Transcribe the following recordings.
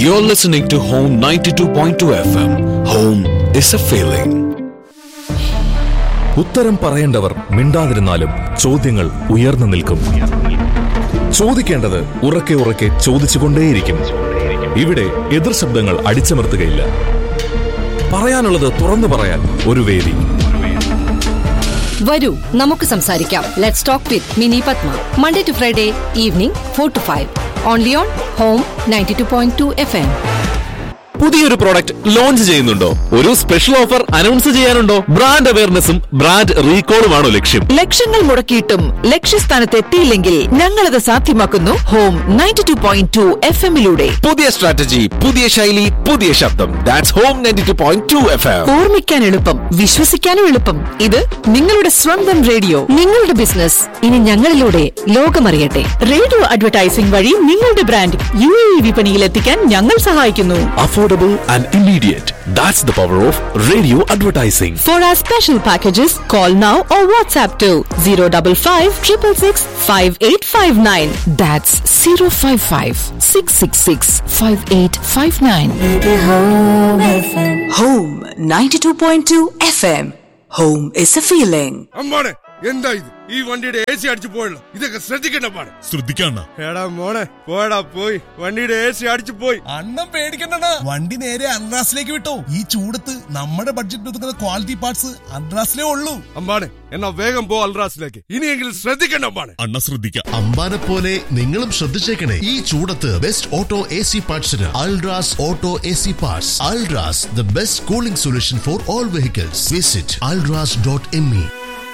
You're listening to Home 92.2 FM. Home is a feeling. ഉത്തരം പറയേണ്ടവർ മിണ്ടാതിരുന്നാലും ചോദ്യങ്ങൾ ഉയർന്നു നിൽക്കും ചോദിക്കേണ്ടത് ഉറക്കെ ഉറക്കെ ചോദിച്ചുകൊണ്ടേയിരിക്കും ഇവിടെ എതിർ ശബ്ദങ്ങൾ അടിച്ചമർത്തുകയില്ല പറയാനുള്ളത് തുറന്നു പറയാൻ ഒരു വേദി വരൂ നമുക്ക് സംസാരിക്കാം let's talk with Mini Padma Monday to Friday evening four to five only on home ninety two point two F M പുതിയൊരു പ്രോഡക്റ്റ് ലോഞ്ച് ചെയ്യുന്നുണ്ടോ ഒരു സ്പെഷ്യൽ ഓഫർ അനൗൺസ് ചെയ്യാനുണ്ടോ ബ്രാൻഡ് അവയർനെസ്സും ബ്രാൻഡ് റീകോളുമാണോ ലക്ഷ്യം ലക്ഷങ്ങൾ മുടക്കിയിട്ടും ലക്ഷ്യസ്ഥാനത്ത് എത്തിയില്ലെങ്കിൽ ഞങ്ങളത് സാധ്യമാക്കുന്നു home ninety two point two F എമ്മിലൂടെ പുതിയ സ്ട്രാറ്റജി പുതിയ ശൈലി പുതിയ ശബ്ദം that's home ninety two point two F M ഓർമ്മിക്കാൻ എളുപ്പം വിശ്വസിക്കാനും എളുപ്പം ഇത് നിങ്ങളുടെ സ്വന്തം റേഡിയോ നിങ്ങളുടെ ബിസിനസ് ഇനി ഞങ്ങളിലൂടെ ലോകമറിയട്ടെ റേഡിയോ അഡ്വർടൈസിംഗ് വഴി നിങ്ങളുടെ ബ്രാൻഡ് യു എ വിപണിയിൽ എത്തിക്കാൻ ഞങ്ങൾ സഹായിക്കുന്നു affordable and immediate that's the power of radio advertising for our special packages call now or WhatsApp two zero double five triple six five eight five nine that's zero five five six six six five eight five nine Home 92.2 FM. Home is a feeling. അമ്മാണെ എന്താ ഇത് ഈ വണ്ടിയുടെ A C അടിച്ചു പോയല്ലോ ഇതൊക്കെ ശ്രദ്ധിക്കണ്ട പാടെ ശ്രദ്ധിക്കണ്ട എടാ മോളെ പോടാ പോയി വണ്ടിയുടെ എ സി അടിച്ചു പോയി അണ്ണം പേടിക്കണ്ട വണ്ടി നേരെ അൺറാസിലേക്ക് വിട്ടോ ഈ ചൂടത്ത് നമ്മുടെ ബഡ്ജറ്റ് ഒതുക്കുന്ന ക്വാളിറ്റി പാർട്സ് അൺറാസിലേ ഉള്ളൂ അമ്മാണെ എന്നാ വേഗം പോ അൽറാസിലേക്ക് ഇനിയെങ്കിലും ശ്രദ്ധിക്കണ്ട അമ്മാണെ അണ്ണ ശ്രദ്ധിക്കാം അമ്പാനെ പോലെ നിങ്ങളും ശ്രദ്ധിച്ചേക്കണേ ഈ ചൂടത്ത് ബെസ്റ്റ് ഓട്ടോ എ സി പാർട്സിന് Ultras auto A C parts Ultras the best cooling solution for all vehicles visit Ultras dot M E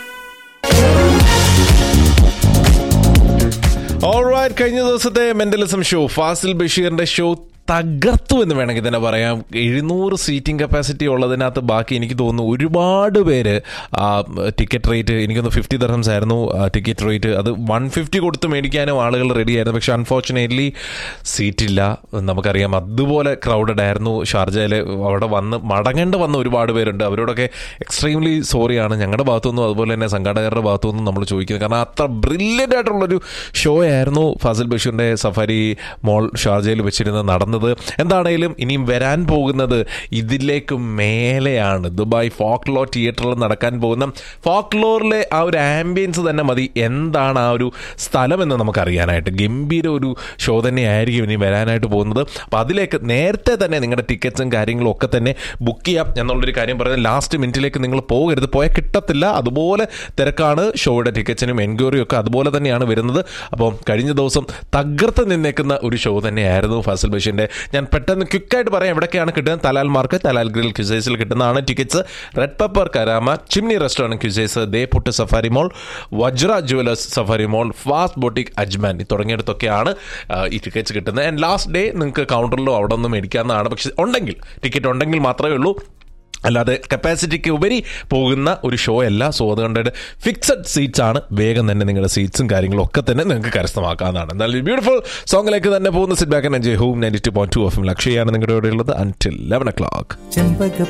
alright കഴിഞ്ഞ ദിവസത്തെ മെന്റലിസം ഷോ ഫാസിൽ ബഷീറിന്റെ ഷോ തകർത്തു എന്ന് വേണമെങ്കിൽ തന്നെ പറയാം എഴുന്നൂറ് സീറ്റിംഗ് കപ്പാസിറ്റി ഉള്ളതിനകത്ത് ബാക്കി എനിക്ക് തോന്നുന്നു ഒരുപാട് പേര് ടിക്കറ്റ് റേറ്റ് എനിക്കൊന്ന് ഫിഫ്റ്റി ദർഹംസ് ആയിരുന്നു ടിക്കറ്റ് റേറ്റ് അത് വൺ ഫിഫ്റ്റി കൊടുത്ത് മേടിക്കാനും ആളുകൾ റെഡി ആയിരുന്നു പക്ഷെ അൺഫോർച്ചുനേറ്റ്ലി സീറ്റില്ല നമുക്കറിയാം അതുപോലെ ക്രൗഡഡ് ആയിരുന്നു ഷാർജയിൽ അവിടെ വന്ന് മടങ്ങേണ്ട വന്ന ഒരുപാട് പേരുണ്ട് അവരോടൊക്കെ എക്സ്ട്രീംലി സോറിയാണ് ഞങ്ങളുടെ ഭാഗത്തുനിന്നും അതുപോലെ തന്നെ സംഘാടകരുടെ ഭാഗത്തുനിന്നും നമ്മൾ ചോദിക്കുന്നത് കാരണം അത്ര ബ്രില്യൻ്റ് ആയിട്ടുള്ളൊരു ഷോ ആയിരുന്നു ഫാസിൽ ബഷീറിൻ്റെ സഫാരി മോൾ ഷാർജയിൽ വെച്ചിരുന്ന് നടന്നത് എന്താണേലും ഇനിയും വരാൻ പോകുന്നത് ഇതിലേക്ക് മേലെയാണ് ദുബായ് ഫോക്ലോർ തിയേറ്ററിൽ നടക്കാൻ പോകുന്ന ഫോക്ലോറിലെ ആ ഒരു ആംബിയൻസ് തന്നെ മതി എന്താണ് ആ ഒരു സ്ഥലമെന്ന് നമുക്കറിയാനായിട്ട് ഗംഭീര ഒരു ഷോ തന്നെയായിരിക്കും ഇനി വരാനായിട്ട് പോകുന്നത് അപ്പം അതിലേക്ക് നേരത്തെ തന്നെ നിങ്ങളുടെ ടിക്കറ്റ്സും കാര്യങ്ങളും ഒക്കെ തന്നെ ബുക്ക് ചെയ്യാം എന്നുള്ളൊരു കാര്യം പറയുന്നത് ലാസ്റ്റ് മിനിറ്റിലേക്ക് നിങ്ങൾ പോകരുത് പോയാൽ കിട്ടത്തില്ല അതുപോലെ തിരക്കാണ് ഷോയുടെ ടിക്കറ്റ്സിനും എൻക്വയറിയും ഒക്കെ അതുപോലെ തന്നെയാണ് വരുന്നത് അപ്പോൾ കഴിഞ്ഞ ദിവസം തകർത്ത് നിന്നേക്കുന്ന ഒരു ഷോ തന്നെയായിരുന്നു ഫസൽ ബഷീറിൻ്റെ ഞാൻ പെട്ടെന്ന് ക്വിക്കായിട്ട് പറയാം എവിടെയൊക്കെയാണ് കിട്ടുന്നത് തലാൽ മാർക്ക് തലാൽ ഗ്രിൽ ക്യുസൈസിൽ കിട്ടുന്നതാണ് tickets red pepper Karama chimney restaurant Qusais Dhe Puttu Safari mall Vajra jewellers Safari mall fast boutique Ajman തുടങ്ങിയിടത്തൊക്കെയാണ് ആ, ഈ ടിക്കറ്റ്സ് കിട്ടുന്നത് ആൻഡ് ലാസ്റ്റ് ഡേ നിങ്ങൾക്ക് കൗണ്ടറിലോ അവിടെ നിന്ന് മേടിക്കാവുന്നതാണ് പക്ഷെ ഉണ്ടെങ്കിൽ ടിക്കറ്റ് ഉണ്ടെങ്കിൽ മാത്രമേ ഉള്ളൂ അല്ലാതെ കപ്പാസിറ്റിക്ക് ഉപരി പോകുന്ന ഒരു ഷോ അല്ല സോ അതുകൊണ്ട് ഫിക്സഡ് സീറ്റ്സ് ആണ് വേഗം തന്നെ നിങ്ങളുടെ സീറ്റ്സും കാര്യങ്ങളും ഒക്കെ തന്നെ നിങ്ങൾക്ക് കരസ്ഥമാക്കാവുന്നതാണ് എന്തായാലും ബ്യൂട്ടിഫുൾ സോങ്ങിലേക്ക് തന്നെ പോകുന്ന sit back enjoy home ninety two point two F ലക്ഷ്യയാണ് നിങ്ങളുടെ ഇവിടെ ഉള്ളത് അൻറ്റിൽ ലെവൻ ഒ ക്ലോക്ക് ചെമ്പക